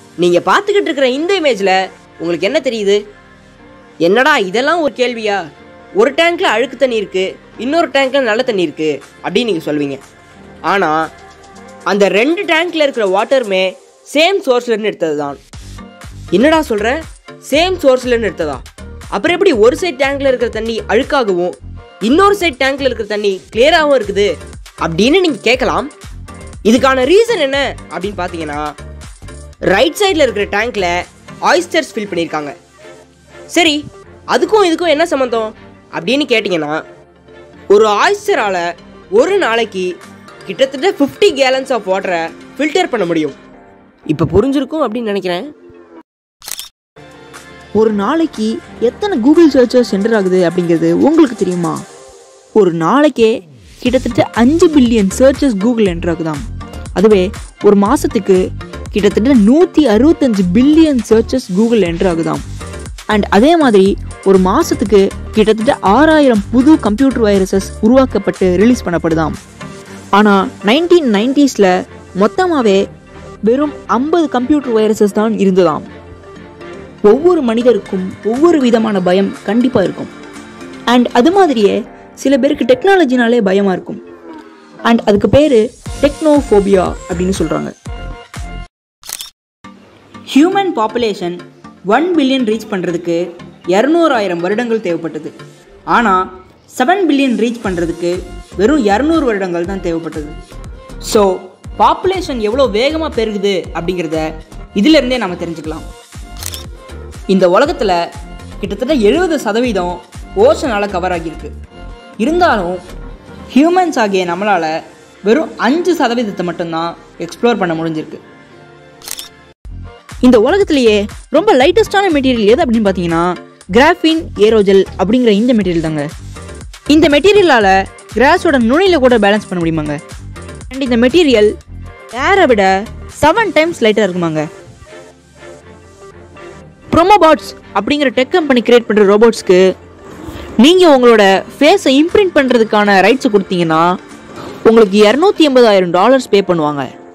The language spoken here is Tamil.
நீங்கள் பார்த்துக்கிட்டு இருக்கிற இந்த இமேஜில் உங்களுக்கு என்ன தெரியுது என்னடா இதெல்லாம் ஒரு கேள்வியா ஒரு டேங்க்ல அழுக்கு தண்ணி இருக்கு இன்னொரு டேங்க்ல நல்ல தண்ணி இருக்கு அப்படின்னு நீங்கள் சொல்வீங்க ஆனால் அந்த ரெண்டு டேங்க்ல இருக்கிற வாட்டருமே சேம் சோர்ஸ்லேருந்து எடுத்தது தான் என்னடா சொல்கிற சேம் சோர்ஸ்லேருந்து எடுத்ததா அப்புறம் எப்படி ஒரு சைட் டேங்க்ல இருக்கிற தண்ணி அழுக்காகவும் இன்னொரு சைட் டேங்க்ல இருக்கிற தண்ணி கிளியராகவும் இருக்குது அப்படின்னு நீங்கள் கேட்கலாம் இதுக்கான ரீசன் என்ன அப்படின்னு பார்த்தீங்கன்னா ரைட் சைடில் இருக்கிற டேங்க்ல ஆயிஸ்டர்ஸ் ஃபில் பண்ணியிருக்காங்க சரி அதுக்கும் இதுக்கும் என்ன சம்மந்தம் அப்படின்னு கேட்டிங்கன்னா ஒரு ஆயிஸ்டரால் ஒரு நாளைக்கு கிட்டத்தட்ட ஃபிஃப்டி கேலன்ஸ் ஆஃப் வாட்டரை ஃபில்டர் பண்ண முடியும் இப்போ புரிஞ்சிருக்கும் அப்படின்னு நினைக்கிறேன் ஒரு நாளைக்கு எத்தனை கூகுள் சர்ச்சஸ் சென்டர் ஆகுது அப்படிங்கிறது உங்களுக்கு தெரியுமா ஒரு நாளைக்கே கிட்டத்தட்ட அஞ்சு பில்லியன் சர்ச்சஸ் கூகுள் என்டர் ஆகுதாம் அதுவே ஒரு மாதத்துக்கு கிட்டத்தட்ட நூற்றி அறுபத்தஞ்சு பில்லியன் சர்ச்சஸ் கூகுள் என்டர் ஆகுதாம் அண்ட் அதே மாதிரி ஒரு மாதத்துக்கு கிட்டத்தட்ட ஆறாயிரம் புது கம்ப்யூட்டர் வைரஸஸ் உருவாக்கப்பட்டு ரிலீஸ் பண்ணப்படுதாம் ஆனால் நைன்டீன் நைன்டிஸில் மொத்தமாகவே வெறும் ஐம்பது கம்ப்யூட்டர் வைரஸஸ் தான் இருந்ததாம் ஒவ்வொரு மனிதருக்கும் ஒவ்வொரு விதமான பயம் கண்டிப்பாக இருக்கும் அண்ட் அது மாதிரியே சில பேருக்கு டெக்னாலஜினாலே பயமாக இருக்கும் அண்ட் அதுக்கு பேர் டெக்னோஃபோபியா அப்படின்னு சொல்கிறாங்க human population one billion reach பண்ணுறதுக்கு இரநூறாயிரம் வருடங்கள் தேவைப்பட்டது ஆனால் செவன் பில்லியன் ரீச் பண்ணுறதுக்கு வெறும் இரநூறு வருடங்கள் தான் தேவைப்பட்டது ஸோ பாப்புலேஷன் எவ்வளோ வேகமாக பெருகுது அப்படிங்கிறத இதிலிருந்தே நம்ம தெரிஞ்சுக்கலாம் இந்த உலகத்தில் கிட்டத்தட்ட எழுபது சதவீதம் ஓஷனால் கவர் ஆகியிருக்கு இருந்தாலும் ஹியூமன்ஸ் ஆகிய நம்மளால் வெறும் அஞ்சு சதவீதத்தை மட்டும்தான் எக்ஸ்ப்ளோர் பண்ண முடிஞ்சிருக்கு இந்த உலகத்திலேயே ரொம்ப லைட்டஸ்டான மெட்டீரியல் எது அப்படின்னு பார்த்தீங்கன்னா கிராஃபின் ஏரோஜெல் அப்படிங்கிற இந்த மெட்டீரியல் தாங்க இந்த மெட்டீரியலால் கிராஸோட நுனியில் கூட பேலன்ஸ் பண்ண முடியுமாங்க அண்ட் இந்த மெட்டீரியல் ஏரை விட செவன் டைம்ஸ் லைட்டாக இருக்குமாங்க ப்ரோமோபாட்ஸ் அப்படிங்கிற டெக் கம்பெனி கிரியேட் பண்ணுற ரோபோட்ஸ்க்கு நீங்கள் உங்களோட ஃபேஸை இம்ப்ரிண்ட் பண்ணுறதுக்கான ரைட்ஸை கொடுத்தீங்கன்னா உங்களுக்கு இரநூத்தி எண்பதாயிரம் டாலர்ஸ் பே பண்ணுவாங்க